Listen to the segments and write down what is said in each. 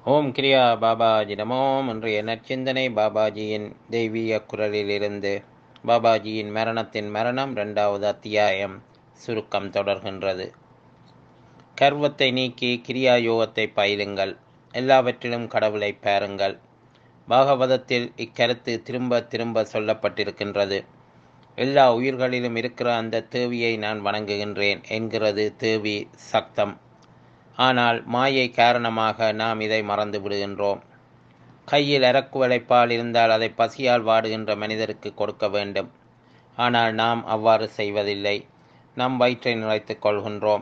ஓம் கிரியா பாபாஜி நமோம் இன்றைய நற்சிந்தனை பாபாஜியின் தெய்வீக குரலிலிருந்து பாபாஜியின் மரணத்தின் மரணம் இரண்டாவது அத்தியாயம் சுருக்கம் தொடர்கின்றது கர்வத்தை நீக்கி கிரியா யோகத்தை பயிலுங்கள் எல்லாவற்றிலும் கடவுளை பாருங்கள் பாகவதத்தில் இக்கருத்து திரும்ப திரும்ப சொல்லப்பட்டிருக்கின்றது எல்லா உயிர்களிலும் இருக்கிற அந்த தேவியை நான் வணங்குகின்றேன் என்கிறது தேவி சக்தம் ஆனால் மாயை காரணமாக நாம் இதை மறந்து விடுகின்றோம் கையில் அரக்குவளைப்பால் இருந்தால் அதை பசியால் வாடுகின்ற மனிதருக்கு கொடுக்க வேண்டும் ஆனால் நாம் அவ்வாறு செய்வதில்லை நம் வயிற்றை நிறைத்துக் கொள்கின்றோம்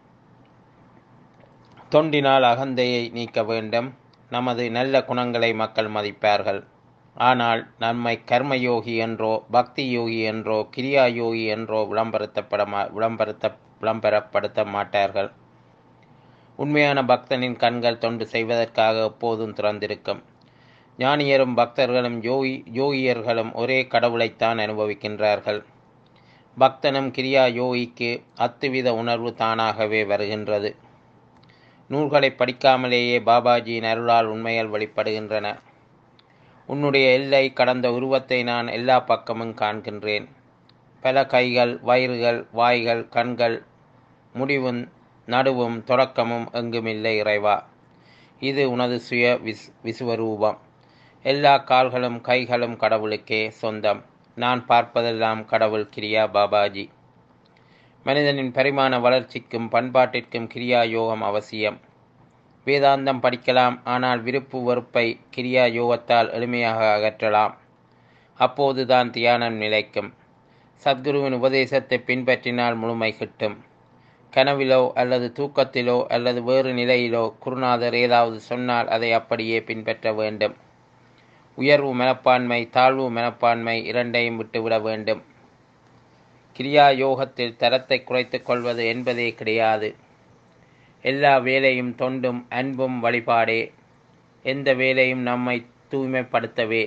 தொண்டினால் அகந்தையை நீக்க வேண்டும் நமது நல்ல குணங்களை மக்கள் மதிப்பார்கள் ஆனால் நம்மை கர்மயோகி என்றோ பக்தி யோகி என்றோ கிரியா யோகி என்றோ விளம்பரத்தப்பட விளம்பரத்த விளம்பரப்படுத்த மாட்டார்கள் உண்மையான பக்தனின் கண்கள் தொண்டு செய்வதற்காக எப்போதும் திறந்திருக்கும் ஞானியரும் பக்தர்களும் யோகி யோகியர்களும் ஒரே கடவுளைத்தான் அனுபவிக்கின்றார்கள் பக்தனும் கிரியா யோகிக்கு அத்துவித உணர்வு தானாகவே வருகின்றது நூல்களை படிக்காமலேயே பாபாஜியின் அருளால் உண்மைகள் வெளிப்படுகின்றன உன்னுடைய எல்லை கடந்த உருவத்தை நான் எல்லா பக்கமும் காண்கின்றேன் பல கைகள் வயிறுகள் வாய்கள் கண்கள் முடிவும் நடுவும் தொடக்கமும் எங்குமில்லை இறைவா இது உனது சுய விஸ் விசுவரூபம் எல்லா கால்களும் கைகளும் கடவுளுக்கே சொந்தம் நான் பார்ப்பதெல்லாம் கடவுள் கிரியா பாபாஜி மனிதனின் பரிமாண வளர்ச்சிக்கும் பண்பாட்டிற்கும் கிரியா யோகம் அவசியம் வேதாந்தம் படிக்கலாம் ஆனால் விருப்பு வெறுப்பை கிரியா யோகத்தால் எளிமையாக அகற்றலாம் அப்போதுதான் தியானம் நிலைக்கும் சத்குருவின் உபதேசத்தை பின்பற்றினால் முழுமை கிட்டும் கனவிலோ அல்லது தூக்கத்திலோ அல்லது வேறு நிலையிலோ குருநாதர் ஏதாவது சொன்னால் அதை அப்படியே பின்பற்ற வேண்டும் உயர்வு மனப்பான்மை தாழ்வு மனப்பான்மை இரண்டையும் விட்டுவிட வேண்டும் கிரியா யோகத்தில் தரத்தை குறைத்து கொள்வது என்பதே கிடையாது எல்லா வேலையும் தொண்டும் அன்பும் வழிபாடே எந்த வேலையும் நம்மை தூய்மைப்படுத்தவே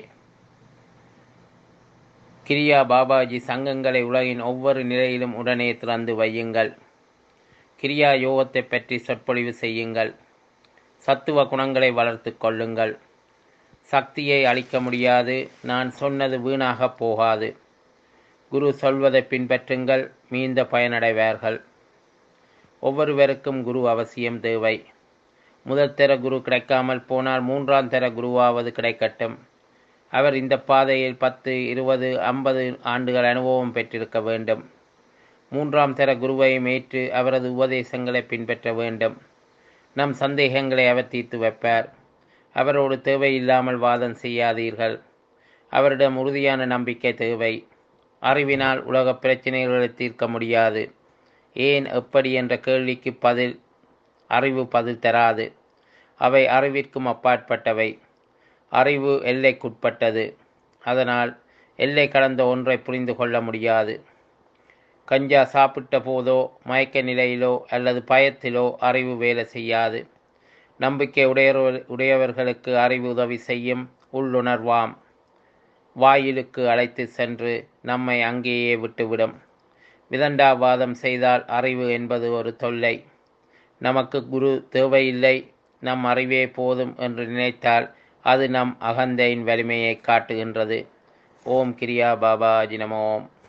கிரியா பாபாஜி சங்கங்களை உலகின் ஒவ்வொரு நிலையிலும் உடனே திறந்து வையுங்கள் கிரியா யோகத்தை பற்றி சொற்பொழிவு செய்யுங்கள் சத்துவ குணங்களை வளர்த்து கொள்ளுங்கள் சக்தியை அளிக்க முடியாது நான் சொன்னது வீணாக போகாது குரு சொல்வதை பின்பற்றுங்கள் மீந்த பயனடைவார்கள் ஒவ்வொருவருக்கும் குரு அவசியம் தேவை முதல் தர குரு கிடைக்காமல் போனால் மூன்றாம் தர குருவாவது கிடைக்கட்டும் அவர் இந்த பாதையில் பத்து இருபது ஐம்பது ஆண்டுகள் அனுபவம் பெற்றிருக்க வேண்டும் மூன்றாம் தர குருவையும் ஏற்று அவரது உபதேசங்களை பின்பற்ற வேண்டும் நம் சந்தேகங்களை அவர் தீர்த்து வைப்பார் அவரோடு தேவையில்லாமல் வாதம் செய்யாதீர்கள் அவரிடம் உறுதியான நம்பிக்கை தேவை அறிவினால் உலக பிரச்சனைகளை தீர்க்க முடியாது ஏன் எப்படி என்ற கேள்விக்கு பதில் அறிவு பதில் தராது அவை அறிவிற்கும் அப்பாற்பட்டவை அறிவு எல்லைக்குட்பட்டது அதனால் எல்லை கடந்த ஒன்றை புரிந்து கொள்ள முடியாது கஞ்சா சாப்பிட்ட போதோ மயக்க நிலையிலோ அல்லது பயத்திலோ அறிவு வேலை செய்யாது நம்பிக்கை உடையவர் உடையவர்களுக்கு அறிவு உதவி செய்யும் உள்ளுணர்வாம் வாயிலுக்கு அழைத்து சென்று நம்மை அங்கேயே விட்டுவிடும் விதண்டாவாதம் செய்தால் அறிவு என்பது ஒரு தொல்லை நமக்கு குரு தேவையில்லை நம் அறிவே போதும் என்று நினைத்தால் அது நம் அகந்தையின் வலிமையை காட்டுகின்றது ஓம் கிரியா பாபாஜி நமோம்